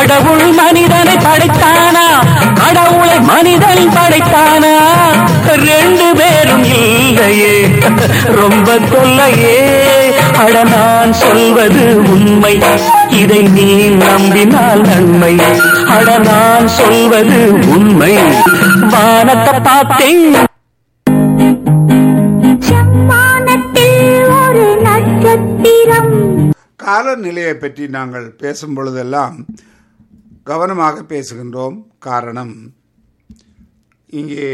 கடவுள் மனிதனை படைத்தானா கடவுளை மனிதன் படைத்தானா ரெண்டு பேரும் இல்லையே ரொம்ப தொல்லையே அட நான் சொல்வது உண்மை இதை நீ நம்பினால் நன்மை அட நான் சொல்வது உண்மை வானத்தை பார்த்தேன் செம்மானத்தில் ஒரு நட்சத்திரம் காலநிலையை பற்றி நாங்கள் பேசும் பொழுதெல்லாம் கவனமாக பேசுகின்றோம் காரணம் இங்கே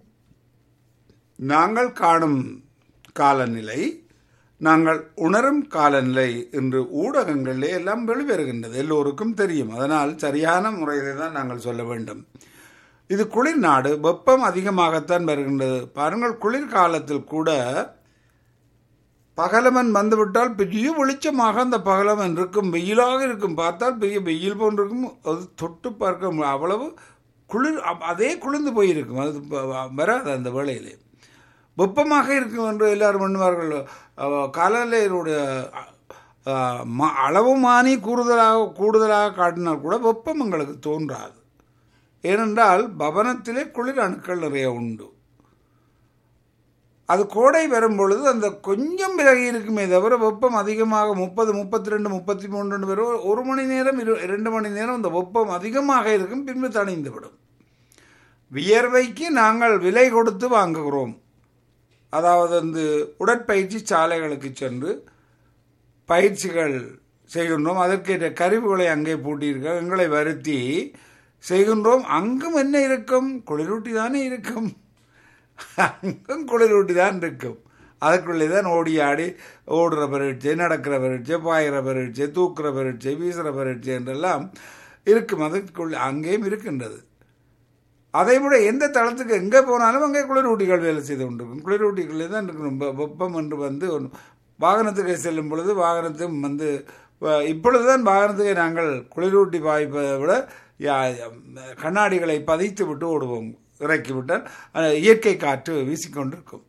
நாங்கள் காணும் காலநிலை நாங்கள் உணரும் காலநிலை என்று ஊடகங்களிலே எல்லாம் வெளிவருகின்றது எல்லோருக்கும் தெரியும் அதனால் சரியான முறையிலே தான் நாங்கள் சொல்ல வேண்டும் இது குளிர் நாடு வெப்பம் அதிகமாகத்தான் வருகின்றது பாருங்கள் குளிர் காலத்தில் கூட பகலவன் வந்துவிட்டால் பெரிய வெளிச்சமாக அந்த பகலவன் இருக்கும் வெயிலாக இருக்கும் பார்த்தால் பெரிய வெயில் போன்றிருக்கும் அது தொட்டு பார்க்க மு- அவ்வளவு குளிர் அ- அதே குளிர்ந்து போயிருக்கும் அது ப- வ- வராது அந்த வேளையிலே வெப்பமாக இருக்கும் என்று எல்லாரும் பண்ணுவார்கள் அஹ், காலநிலையினுடைய அஹ், ம- அளவு மானி கூடுதலாக கூடுதலாக காட்டினால் கூட வெப்பம் எங்களுக்கு தோன்றாது ஏனென்றால் பவனத்திலே குளிர் அணுக்கள் நிறைய உண்டு அது கோடை வரும் பொழுது அந்த கொஞ்சம் விலகி இருக்குமே தவிர வெப்பம் அதிகமாக முப்பது முப்பத்தி ரெண்டு முப்பத்தி மூன்று வரும் ஒரு மணி நேரம் இரு ரெண்டு மணி நேரம் அந்த வெப்பம் அதிகமாக இருக்கும் பின்பு தணிந்து விடும் வியர்வைக்கு நாங்கள் விலை கொடுத்து வாங்குகிறோம் அதாவது வந்து உடற்பயிற்சி சாலைகளுக்கு சென்று பயிற்சிகள் செய்கின்றோம் அதற்கேற்ற கருவிகளை அங்கே பூட்டியிருக்க எங்களை வருத்தி செய்கின்றோம் அங்கும் என்ன இருக்கும் குளிரூட்டி தானே இருக்கும் அங்கும் குளிரூட்டி தான் இருக்கும் அதுக்குள்ளே தான் ஓடி ஆடி ஓடுற பரீட்சை நடக்கிற பரீட்சை பாயிற பரீட்சை தூக்குற பரீட்சை வீசுகிற பரீட்சை என்றெல்லாம் இருக்கும் அதுக்குள்ளே அங்கேயும் இருக்கின்றது அதை விட எந்த தளத்துக்கு எங்கே போனாலும் அங்கே குளிரூட்டிகள் வேலை செய்து கொண்டிருக்கும் குளிரூட்டிகளே தான் இருக்கணும் வெ- வெப்பம் என்று வந்து ஒன்று வாகனத்துக்கு செல்லும் பொழுது வாகனத்தும் வந்து வ- இப்பொழுதுதான் வாகனத்துக்கு நாங்கள் குளிரூட்டி பாய்ப்பதை விட யா- கண்ணாடிகளை பதித்து விட்டு ஓடுவோம் இறக்கி விட்டால் அஹ், இயற்கை காற்று வீசிக்கொண்டிருக்கும்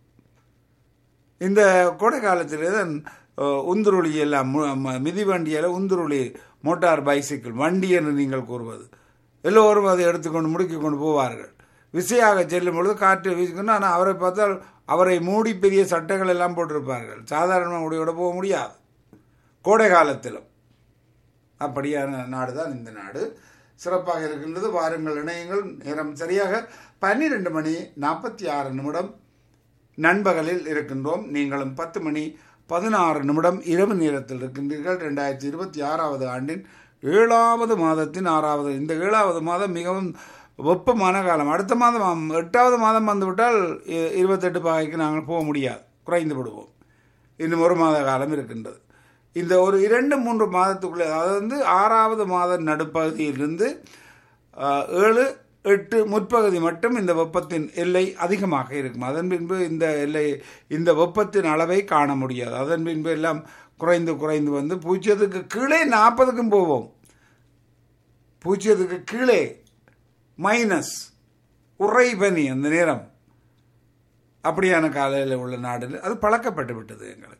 இந்த கோடை காலத்திலே தான் அஹ், உந்துருளி எல்லாம் மு- ம- மிதிவண்டியில் உந்துருளி மோட்டார் பைசைக்கிள் வண்டி என்று நீங்கள் கூறுவது எல்லோரும் அதை எடுத்துக்கொண்டு முடுக்கி கொண்டு போவார்கள் விசையாக செல்லும் பொழுது காற்று வீசிக்கொண்டு ஆனால் அவரை பார்த்தால் அவரை மூடி பெரிய சட்டைகள் எல்லாம் போட்டிருப்பார்கள் சாதாரண உடையோட போக முடியாது கோடை காலத்திலும் அப்படியான நாடு தான் இந்த நாடு சிறப்பாக இருக்கின்றது வாருங்கள் இணையங்கள் நேரம் சரியாக பன்னிரெண்டு மணி நாற்பத்தி ஆறு நிமிடம் நண்பகலில் இருக்கின்றோம் நீங்களும் பத்து மணி பதினாறு நிமிடம் இரவு நேரத்தில் இருக்கின்றீர்கள் ரெண்டாயிரத்தி இருபத்தி ஆறாவது ஆண்டின் ஏழாவது மாதத்தின் ஆறாவது இந்த ஏழாவது மாதம் மிகவும் வெப்பமான காலம் அடுத்த மாதம் ஆம், எட்டாவது மாதம் வந்துவிட்டால் இ- இருபத்தெட்டு பாகைக்கு நாங்கள் போக முடியாது குறைந்து விடுவோம் இன்னும் ஒரு மாத காலம் இருக்கின்றது இந்த ஒரு இரண்டு மூன்று மாதத்துக்குள்ளே அதாவது வந்து ஆறாவது மாத நடுப்பகுதியிலிருந்து ஆஹ், ஏழு எட்டு முற்பகுதி மட்டும் இந்த வெப்பத்தின் எல்லை அதிகமாக இருக்கும் அதன் பின்பு இந்த எல்லை இந்த வெப்பத்தின் அளவை காண முடியாது அதன் பின்பு எல்லாம் குறைந்து குறைந்து வந்து பூஜ்ஜியத்துக்கு கீழே நாற்பதுக்கும் போவோம் பூஜ்ஜியத்துக்கு கீழே மைனஸ் உறைபனி அந்த நேரம் அப்படியான காலையில் உள்ள நாடு அது பழக்கப்பட்டு விட்டது எங்களுக்கு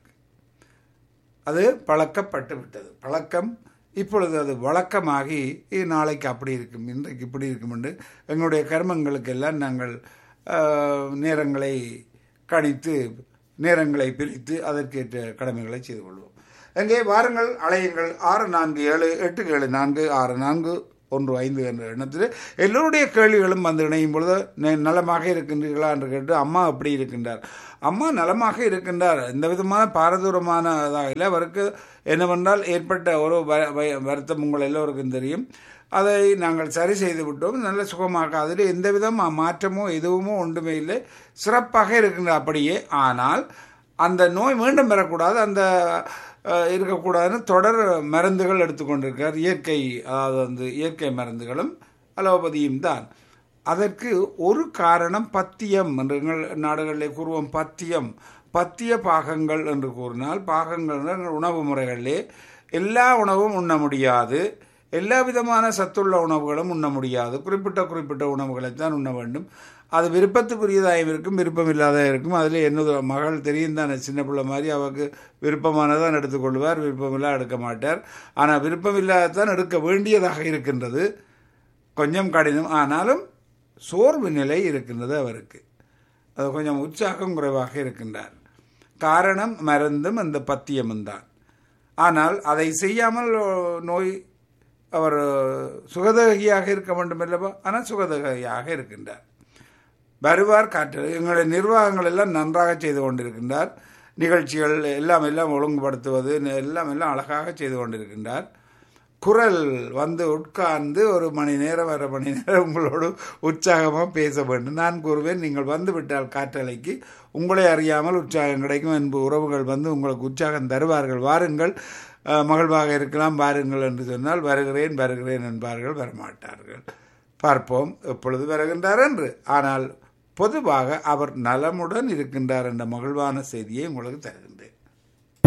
அது பழக்கப்பட்டு விட்டது பழக்கம் இப்பொழுது அது வழக்கமாகி "ஏ, நாளைக்கு அப்படி இருக்கும் இன்றைக்கு இப்படி இருக்கும் என்று எங்களுடைய கர்மங்களுக்கெல்லாம் நாங்கள் ஆஹ், நேரங்களை கணித்து நேரங்களை பிரித்து அதற்கேற்ற கடமைகளை செய்து கொள்வோம் அங்கே வாருங்கள் அலையுங்கள் ஆறு நான்கு ஏழு எட்டு ஏழு நான்கு ஆறு நான்கு ஒன்று ஐந்து என்ற எண்ணத்தில் எல்லோருடைய கேள்விகளும் வந்து இணையும் பொழுது "நே- நலமாக இருக்கின்றீர்களா என்று கேட்டு அம்மா அப்படி இருக்கின்றார் அம்மா நலமாக இருக்கின்றார் எந்த விதமான பாரதூரமானதாக இல்லை அவருக்கு என்னவென்றால் ஏற்பட்ட ஒரு வ- வ- வருத்தம் உங்கள் எல்லோருக்கும் தெரியும் அதை நாங்கள் சரி செய்து விட்டோம் நல்ல சுகமாக அதில் எந்த விதம் மாற்றமோ எதுவுமோ ஒன்றுமே இல்லை சிறப்பாக இருக்கின்ற அப்படியே ஆனால் அந்த நோய் மீண்டும் பெறக்கூடாது அந்த அஹ், இருக்கக்கூடாதுன்னு தொடர் மருந்துகள் எடுத்துக்கொண்டிருக்கார் இயற்கை அதாவது வந்து இயற்கை மருந்துகளும் அலோபதியும் தான் அதற்கு ஒரு காரணம் பத்தியம் என்று எங்கள் நாடுகளிலே கூறுவோம் பத்தியம் பத்திய பாகங்கள் என்று கூறினால் பாகங்கள் எங்கள் உணவு முறைகளிலே எல்லா உணவும் உண்ண முடியாது எல்லா விதமான சத்துள்ள உணவுகளும் உண்ண முடியாது குறிப்பிட்ட குறிப்பிட்ட உணவுகளைத்தான் உண்ண வேண்டும் அது விருப்பத்துக்குரியதாகவும் இருக்கும் விருப்பம் இல்லாத இருக்கும் அதில் என்னது மகள் தெரியும் தானே சின்ன பிள்ளை மாதிரி அவருக்கு விருப்பமானதான் எடுத்துக்கொள்வார் விருப்பமில்லா எடுக்க மாட்டார் ஆனால் விருப்பம் இல்லாததான் எடுக்க வேண்டியதாக இருக்கின்றது கொஞ்சம் கடினம் ஆனாலும் சோர்வு நிலை இருக்கின்றது அவருக்கு அது கொஞ்சம் உற்சாகம் குறைவாக இருக்கின்றார் காரணம் மருந்தும் அந்த பத்தியமும் தான் ஆனால் அதை செய்யாமல் நோய் அவர் சுகதகியாக இருக்க வேண்டும் அல்லவா ஆனால் சுகதகியாக இருக்கின்றார் வருவார் காற்று எங்களுடைய நிர்வாகங்கள் எல்லாம் நன்றாக செய்து கொண்டிருக்கின்றார் நிகழ்ச்சிகள் எல்லாம் எல்லாம் ஒழுங்குபடுத்துவது எல்லாம் எல்லாம் அழகாக செய்து கொண்டிருக்கின்றார் குரல் வந்து உட்கார்ந்து ஒரு மணி நேரம் அரை மணி நேரம் உங்களோடு உற்சாகமாக பேச வேண்டும் நான் கூறுவேன் நீங்கள் வந்து விட்டால் காற்றலைக்கு உங்களை அறியாமல் உற்சாகம் கிடைக்கும் என்பது உறவுகள் வந்து உங்களுக்கு உற்சாகம் தருவார்கள் வாருங்கள் அஹ், மகிழ்வாக இருக்கலாம் வாருங்கள் என்று சொன்னால் வருகிறேன் வருகிறேன் என்பார்கள் வரமாட்டார்கள் பார்ப்போம் எப்பொழுது வருகின்றார் என்று ஆனால் பொதுவாக அவர் நலமுடன் இருக்கின்றார் என்ற மகிழ்வான செய்தியை உங்களுக்கு தருகிறேன்